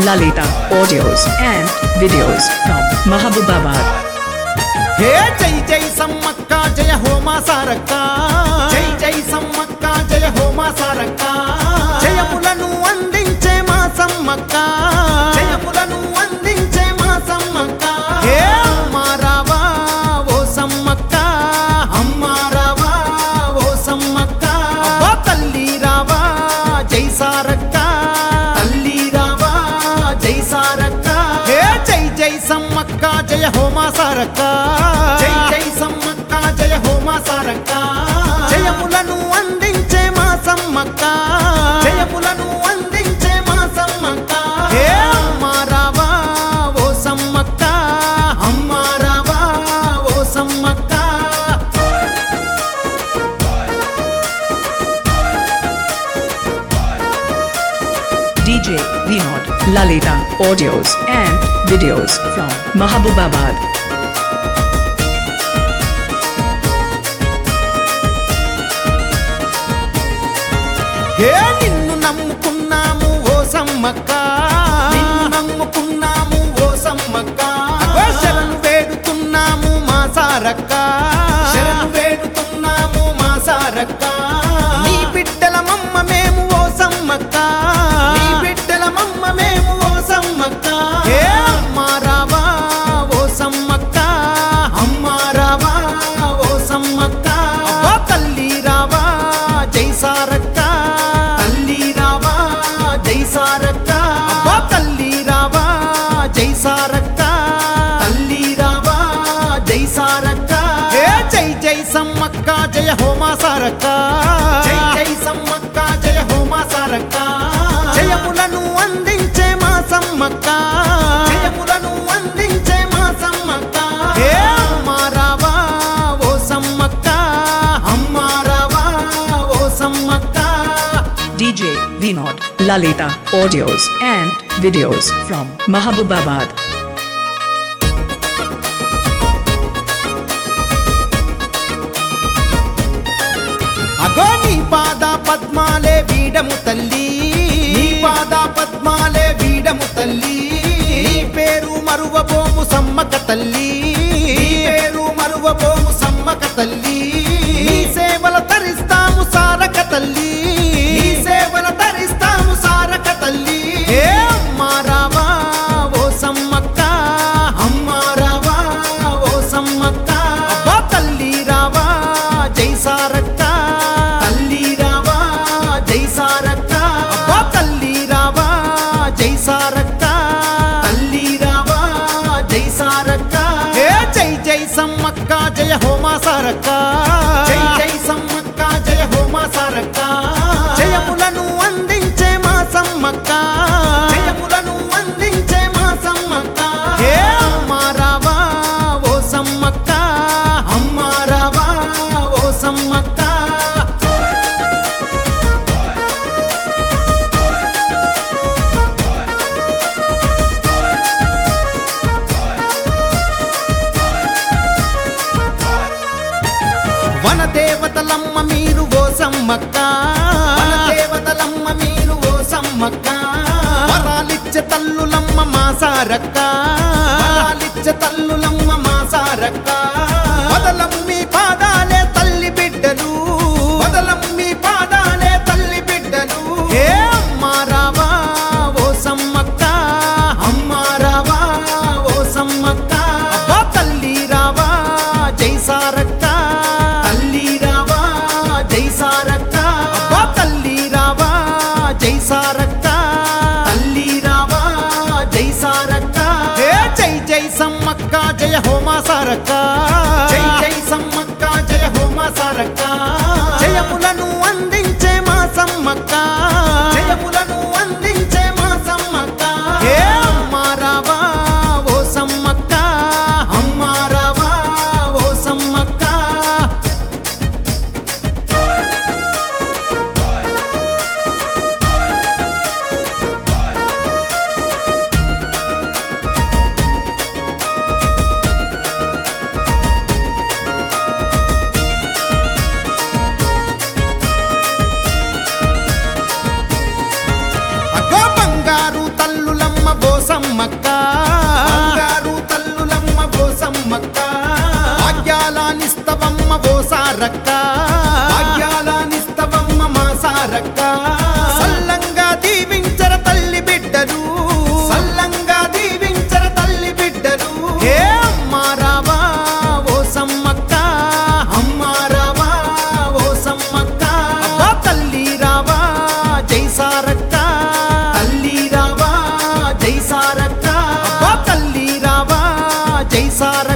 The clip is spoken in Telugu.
Lalita audios and videos from Mahabubabad. హే జై జై సమ్మక్క జయ హోమా సారక్క జై జై సమ్మక్క జయ హోమా సారక్క జయములను అందించే మా సమ్మక్క జయములను అందించే మా సమ్మక్క హే అమ్మా రావా ఓ సమ్మక్క అమ్మా రావా ఓ సమ్మక్క అబ్బా తల్లి రావా జై సారక్క తల్లి రావా జై సారక్క హే జై జై సమ్మక్క జయ హోమా సారక్క జై జై సమ్మక్క జయ హోమా సారక్క జయములను అందించే మా సమ్మక్క జయములను అందించే మా సమ్మక్క హే అమ్మా రావా ఓ సమ్మక్క అమ్మా రావా ఓ Sammakka DJ Vinod Lalita audios and videos from Mahabubabad. హే నిన్ను నమ్ముకున్నాము ఓ సమ్మక్క నిన్ను నమ్ముకున్నాము ఓ సమ్మక్క అగో శరణు వేడుతున్నాము మా సారక్క శరణు వేడుతున్నాము మా సారక్క నీ బిడ్డల మమ్మ మేము ఓ సమ్మక్క నీ బిడ్డల మమ్మ మేము ఓ సమ్మక్క హే అమ్మా రావా ఓ సమ్మక్క అమ్మా రావా ఓ సమ్మక్క అబ్బా తల్లి రావా జై సారక్క తల్లి రావా జై సారక్క అబ్బా తల్లి రావా జై సారక్క తల్లి రావా జై సారక్క హే జై జై సమ్మక్క జయ హోమా సారక్క జై జై సమ్మక్క జయ హోమా సారక్క జయములను అందించే మా సమ్మక్క జయములను అందించే మా సమ్మక్క హే అమ్మా రావా ఓ సమ్మక్క అమ్మా రావా ఓ Sammakka DJ Vinod Lalita audios and videos from Mahabubabad. అగో నీ పాద పద్మాలే వీడము తల్లి నీ పాద పద్మాలే వీడము తల్లి నీ పేరు మరువబోము సమ్మక తల్లి నీ పేరు మరువబోము సమ్మక తల్లి నీ సేవల తరిస్తాము సారక తల్లి నీ సేవల తరిస్తాము సారక తల్లి ఏ అమ్మా రావా ఓ సమ్మక్క అమ్మా రావా ఓ సమ్మక్క అబ్బా తల్లి రావా జై సారక్క తల్లి రావా జై సారక్క అబ్బా తల్లి రావా జై సారక్క తల్లి రావా జై సారక్క హే జై జై సమ్మక్క జయ హోమా సారక్క జై జై సమ్మక్క జయ హోమా సారక్క జయములను అందించే మా సమ్మక్క జయములను అందించే మా సమ్మక్క హే అమ్మా రావా ఓ సమ్మక్క అమ్మా రావా ఓ సమ్మక్క వన దేవతలమ్మ మీరు ఓ సమ్మక్క వన దేవతలమ్మ మీరు ఓ సమ్మక్క వరాలిచ్చ తల్లులమ్మ మా సారక్క వరాలిచ్చ తల్లులమ్మ మా సారక్క వదలం మీ పాదాలే తల్లి బిడ్డలు వదలం మీ పాదాలే తల్లి బిడ్డలు ఏ అమ్మా రావా ఓ సమ్మక్క అమ్మా రావా ఓ సమ్మక్క అబ్బా తల్లి రావా జై సారక్క తల్లి రావా జై సారక్క అబ్బా తల్లి రావా జై సారక్క తల్లి రావా జై సారక్క హే జై జై సమ్మక్క జయ హోమా సారక్క జై జై సమ్మక్క జయ హోమా సారక్క జయములను అందించే మా సమ్మక్క జయములను అందించే మా సమ్మక్క హే అమ్మా రావా ఓ సమ్మక్క అమ్మా రావా ఓ సమ్మక్క సమ్మక్క బంగారు తల్లులమ్మ ఓ సమ్మక్క భాగ్యాలానిస్తవమ్మ ఓ సారక్క భాగ్యాలానిస్తవమ్మ మా సారక్క సల్లంగా దీవించర తల్లి బిడ్డలు సల్లంగా దీవించర తల్లి బిడ్డలు ఏ అమ్మా రావా ఓ సమ్మక్క అమ్మా రావా ఓ సమ్మక్క అబ్బా తల్లి రావా జై సారక్క తల్లి రావా జై సారక్క అబ్బా తల్లి రావా జై సారక్క